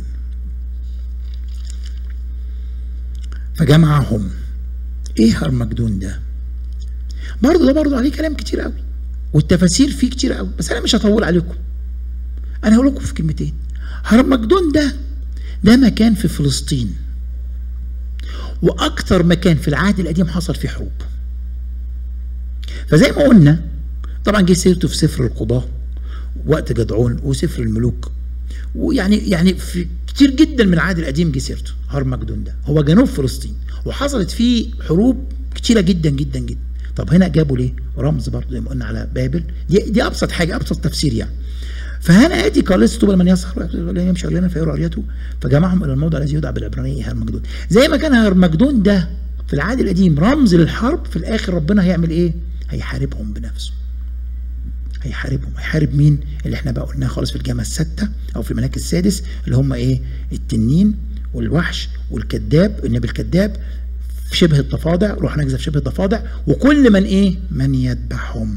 فجمعهم ايه هرمجدون ده برضه ده برضه عليه كلام كتير قوي والتفاسير فيه كتير قوي بس انا مش هطول عليكم انا هقول لكم في كلمتين هرمجدون ده ده مكان في فلسطين واكثر مكان في العهد القديم حصل فيه حروب فزي ما قلنا طبعا جه سيرته في سفر القضاه وقت جدعون وسفر الملوك ويعني يعني في كتير جدا من العهد القديم جه سيرته هرمجدون ده هو جنوب فلسطين وحصلت فيه حروب كتيره جدا جدا جدا طب هنا جابوا ليه رمز برضه زي ما قلنا على بابل دي دي ابسط حاجه ابسط تفسير يعني فهنا ادي كاليستو بدل من يسهر يمشي لنا فيرى قريته فجمعهم الى الموضع الذي يدعى بالعبرانيه هرمجدون زي ما كان هرمجدون ده في العهد القديم رمز للحرب في الاخر ربنا هيعمل ايه؟ هيحاربهم بنفسه هيحاربهم هيحارب مين اللي احنا بقى قلناه خالص في الجامعه السادسه او في الملاك السادس اللي هم ايه التنين والوحش والكذاب النبي الكذاب في شبه الضفادع روح نجزة في شبه الضفادع وكل من ايه من يذبحهم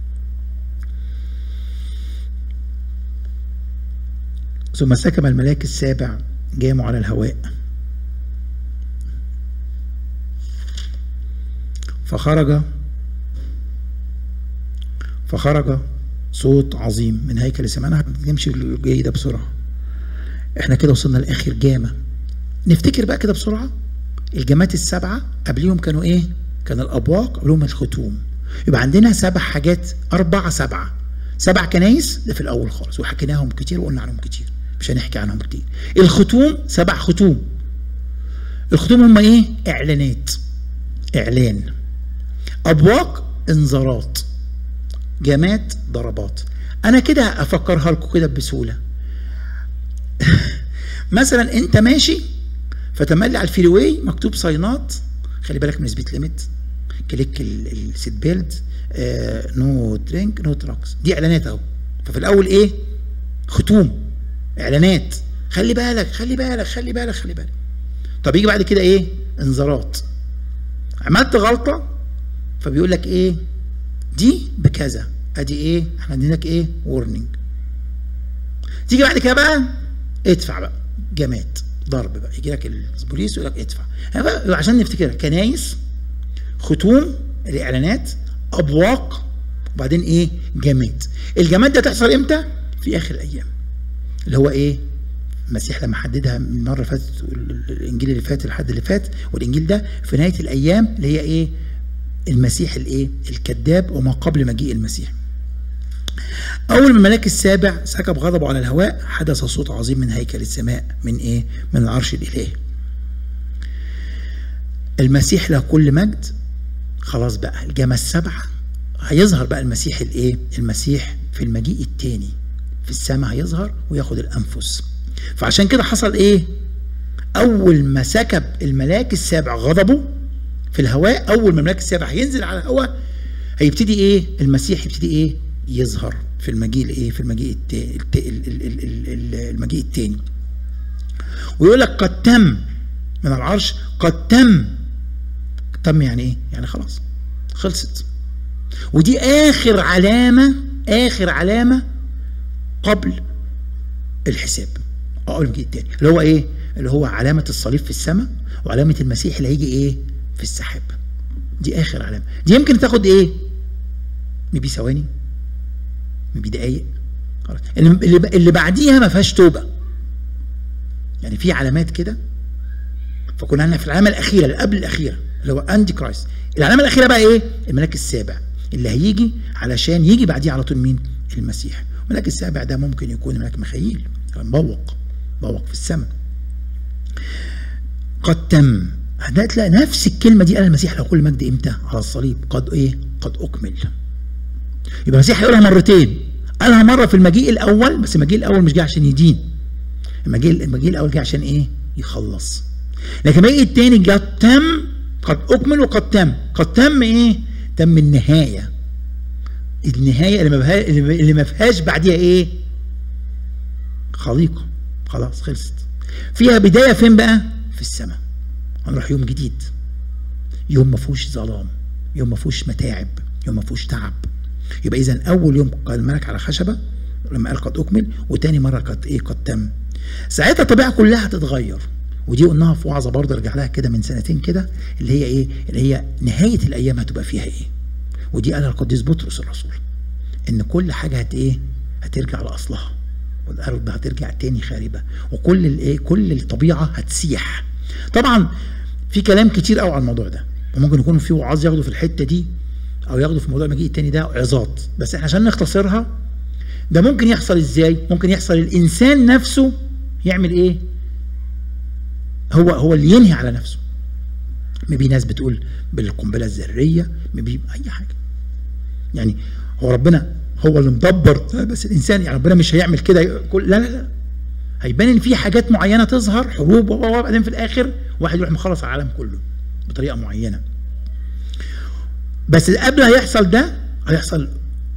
ثم سكب الملاك السابع جاموا على الهواء فخرج فخرج صوت عظيم من هيكل السماء انا نمشي الجاي ده بسرعه احنا كده وصلنا لاخر جامه نفتكر بقى كده بسرعه الجامات السبعه قبليهم كانوا ايه كان الابواق قبلهم الختوم يبقى عندنا سبع حاجات أربعة سبعة سبع كنايس ده في الأول خالص وحكيناهم كتير وقلنا عنهم كتير مش هنحكي عنهم كتير الختوم سبع ختوم الختوم هم ايه اعلانات اعلان ابواق انذارات جامات ضربات انا كده افكرها لكم كده بسهوله مثلا انت ماشي فتملي على الفريواي مكتوب صينات خلي بالك من سبيد ليميت كليك السيت بيلت آه نو درينك نو تراكس دي اعلانات اهو ففي الاول ايه ختوم اعلانات خلي بالك خلي بالك خلي بالك خلي بالك طب يجي بعد كده ايه انذارات عملت غلطه فبيقول لك ايه دي بكذا ادي ايه احنا اديناك ايه وورنينج تيجي بعد كده بقى ادفع بقى جماد ضرب بقى يجي لك البوليس يقول لك ادفع عشان نفتكرها كنايس ختوم الاعلانات ابواق وبعدين ايه جماد الجماد ده تحصل امتى في اخر الايام اللي هو ايه المسيح لما حددها من المره اللي فاتت الانجيل اللي فات الحد اللي فات والانجيل ده في نهايه الايام اللي هي ايه المسيح الايه الكذاب وما قبل مجيء المسيح اول ما الملاك السابع سكب غضبه على الهواء حدث صوت عظيم من هيكل السماء من ايه من العرش الالهي المسيح له كل مجد خلاص بقى الجامعة السبعة هيظهر بقى المسيح الايه المسيح في المجيء الثاني في السماء هيظهر وياخد الانفس فعشان كده حصل ايه اول ما سكب الملاك السابع غضبه في الهواء اول ما الملاك السابع هينزل على الهواء هيبتدي ايه المسيح يبتدي ايه يظهر في المجيء الايه في المجيء المجيء الثاني ويقول لك قد تم من العرش قد تم تم يعني ايه يعني خلاص خلصت ودي اخر علامه اخر علامه قبل الحساب قبل المجيء الثاني اللي هو ايه اللي هو علامه الصليب في السماء وعلامه المسيح اللي هيجي ايه في السحاب دي اخر علامه دي يمكن تاخد ايه مبي ثواني مبي دقايق اللي اللي بعديها ما فيهاش توبه يعني في علامات كده فكنا احنا في العلامه الاخيره اللي قبل الاخيره اللي هو انتي كرايست العلامه الاخيره بقى ايه الملاك السابع اللي هيجي علشان يجي بعديه على طول مين المسيح الملاك السابع ده ممكن يكون ملاك مخيل مبوق بوق في السماء قد تم هتلاقي نفس الكلمة دي قال المسيح له كل مجد امتى؟ على الصليب قد ايه؟ قد اكمل. يبقى المسيح هيقولها مرتين. قالها مرة في المجيء الأول بس المجيء الأول مش جاي عشان يدين. المجيء المجيء الأول جاي عشان ايه؟ يخلص. لكن المجيء الثاني جاء تم قد اكمل وقد تم. قد تم ايه؟ تم النهاية. النهاية اللي ما فيهاش اللي ما فيهاش بعديها ايه؟ خليقة. خلاص خلصت. فيها بداية فين بقى؟ في السماء. هنروح يوم جديد يوم ما فيهوش ظلام يوم ما فيهوش متاعب يوم ما فيهوش تعب يبقى اذا اول يوم قال الملك على خشبه لما قال قد اكمل وتاني مره قد ايه قد تم ساعتها الطبيعه كلها هتتغير ودي قلناها في وعظه برضه ارجع لها كده من سنتين كده اللي هي ايه اللي هي نهايه الايام هتبقى فيها ايه ودي قالها القديس بطرس الرسول ان كل حاجه هت ايه هترجع لاصلها والارض هترجع تاني خاربه وكل الايه كل الطبيعه هتسيح طبعا في كلام كتير قوي على الموضوع ده وممكن يكون في وعاظ ياخدوا في الحته دي او ياخدوا في موضوع المجيء التاني ده عظات بس احنا عشان نختصرها ده ممكن يحصل ازاي ممكن يحصل الانسان نفسه يعمل ايه هو هو اللي ينهي على نفسه مبي ناس بتقول بالقنبله الذريه مبي اي حاجه يعني هو ربنا هو اللي مدبر بس الانسان يعني ربنا مش هيعمل كده كل لا لا لا هيبان ان في حاجات معينه تظهر حروب وبعدين في الاخر واحد يروح مخلص العالم كله بطريقه معينه بس قبل هيحصل ده هيحصل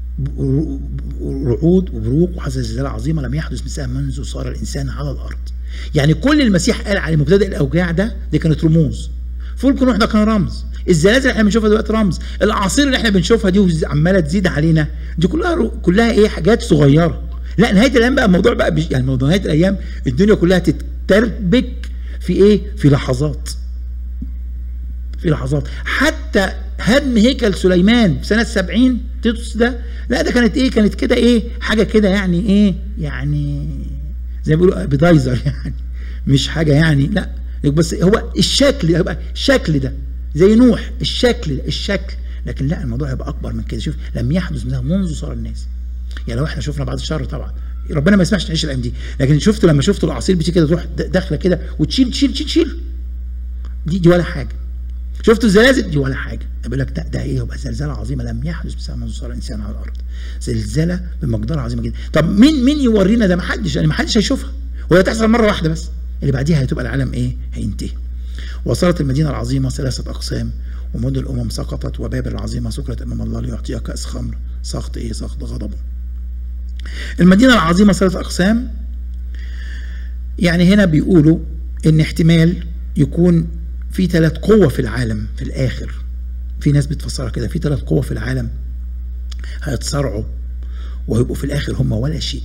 رعود وبروق وحصل زلزال عظيمه لم يحدث مثلها منذ صار الانسان على الارض. يعني كل المسيح قال عليه مبتدئ الاوجاع ده دي كانت رموز. فلك نوح ده كان رمز. الزلازل اللي احنا بنشوفها دلوقتي رمز، الاعاصير اللي احنا بنشوفها دي عماله تزيد علينا دي كلها كلها ايه حاجات صغيره. لا نهايه الايام بقى الموضوع بقى بش يعني موضوع نهايه الايام الدنيا كلها تتربك في ايه؟ في لحظات. في لحظات حتى هدم هيكل سليمان في سنة 70 تيتوس ده لا ده كانت ايه كانت كده ايه حاجة كده يعني ايه يعني زي ما بيقولوا بدايزر يعني مش حاجة يعني لا بس هو الشكل هيبقى الشكل ده زي نوح الشكل ده الشكل لكن لا الموضوع هيبقى اكبر من كده شوف لم يحدث منها منذ صار الناس يعني لو احنا شفنا بعد الشر طبعا ربنا ما يسمحش نعيش الايام دي لكن شفت لما شفت الاعاصير بتيجي كده تروح داخله كده وتشيل تشيل تشيل تشيل دي دي ولا حاجه شفتوا الزلازل دي ولا حاجه بيقول لك ده, ده ايه يبقى زلزال عظيمه لم يحدث بسبب منذ صار الانسان على الارض زلزال بمقدار عظيمه جدا طب مين مين يورينا ده ما حدش يعني ما حدش هيشوفها وهي تحصل مره واحده بس اللي بعديها هتبقى العالم ايه هينتهي وصارت المدينه العظيمه ثلاثه اقسام ومدن الامم سقطت وبابل العظيمه سكرت امام الله ليعطيها كاس خمر سخط ايه سخط غضبه المدينه العظيمه ثلاثه اقسام يعني هنا بيقولوا ان احتمال يكون في ثلاث قوة في العالم في الآخر في ناس بتفسرها كده في ثلاث قوة في العالم هيتصارعوا وهيبقوا في الآخر هم ولا شيء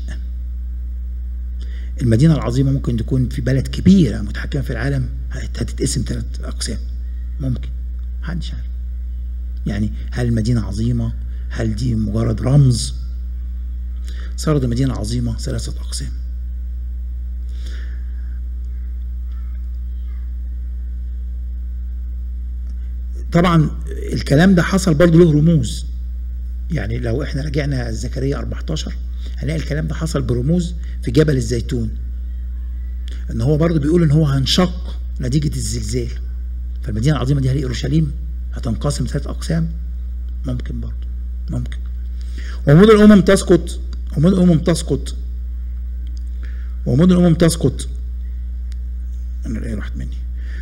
المدينة العظيمة ممكن تكون في بلد كبيرة متحكمة في العالم هتتقسم ثلاث أقسام ممكن محدش عارف يعني هل المدينة عظيمة هل دي مجرد رمز صارت المدينة العظيمة ثلاثة أقسام طبعا الكلام ده حصل برضه له رموز يعني لو احنا رجعنا زكريا 14 هنلاقي الكلام ده حصل برموز في جبل الزيتون ان هو برضه بيقول ان هو هنشق نتيجة الزلزال فالمدينة العظيمة دي هي اورشليم هتنقسم ثلاث اقسام ممكن برضه ممكن ومدن الامم تسقط ومدن الامم تسقط ومدن الامم تسقط انا الايه راحت مني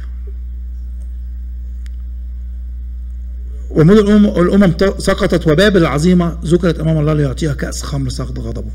ومدن الأمم, الأمم سقطت وبابل العظيمة ذكرت أمام الله ليعطيها كأس خمر سخط غضبه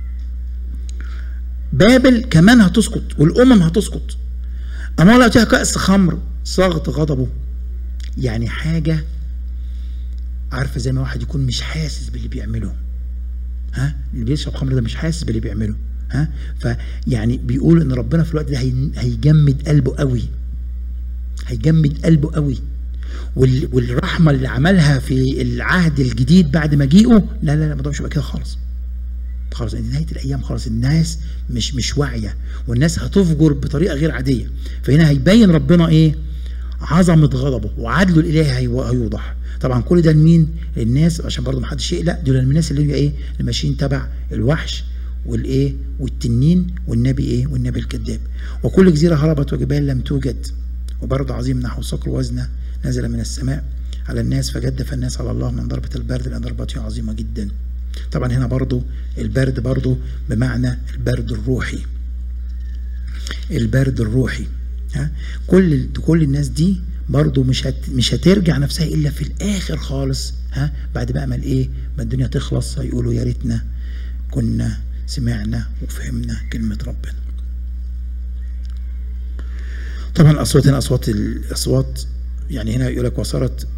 بابل كمان هتسقط والأمم هتسقط أمام الله يعطيها كأس خمر سخط غضبه يعني حاجة عارفة زي ما واحد يكون مش حاسس باللي بيعمله ها اللي بيشرب خمر ده مش حاسس باللي بيعمله ها فيعني بيقول ان ربنا في الوقت ده هيجمد قلبه قوي هيجمد قلبه قوي والرحمه اللي عملها في العهد الجديد بعد مجيئه لا لا لا ما مش كده خالص خالص نهايه الايام خالص الناس مش مش واعيه والناس هتفجر بطريقه غير عاديه فهنا هيبين ربنا ايه عظمه غضبه وعدله الالهي هيوضح طبعا كل ده لمين للناس عشان برضه ما حدش يقلق دول الناس اللي هي ايه اللي ماشيين تبع الوحش والايه والتنين والنبي ايه والنبي الكذاب وكل جزيره هربت وجبال لم توجد وبرد عظيم نحو صقر وزنه نزل من السماء على الناس فجدف الناس على الله من ضربة البرد لأن ضربته عظيمة جدا طبعا هنا برضو البرد برضو بمعنى البرد الروحي البرد الروحي ها كل كل الناس دي برضو مش هت مش هترجع نفسها الا في الاخر خالص ها بعد بقى ما الايه ما الدنيا تخلص هيقولوا يا ريتنا كنا سمعنا وفهمنا كلمه ربنا طبعا الاصوات هنا اصوات الاصوات يعني هنا يقول لك وصارت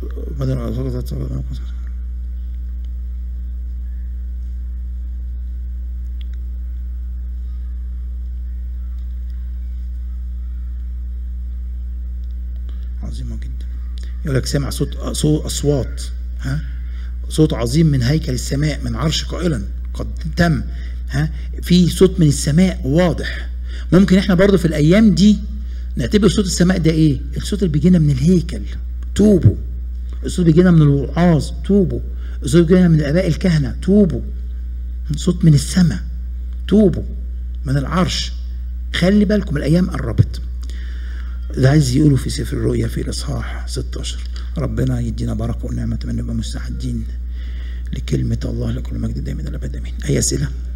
عظيمة جدا يقول لك سمع صوت صوت أصوات ها صوت عظيم من هيكل السماء من عرش قائلا قد تم ها في صوت من السماء واضح ممكن احنا برضو في الايام دي نعتبر صوت السماء ده ايه الصوت اللي بيجينا من الهيكل توبوا الصوت بيجينا من الوعاظ توبوا الصوت بيجينا من الاباء الكهنه توبوا صوت من السماء توبوا من العرش خلي بالكم الايام قربت ده عايز يقولوا في سفر الرؤيا في الاصحاح 16 ربنا يدينا بركه ونعمه من نبقى مستعدين لكلمه الله لكل مجد دائما الابد امين اي اسئله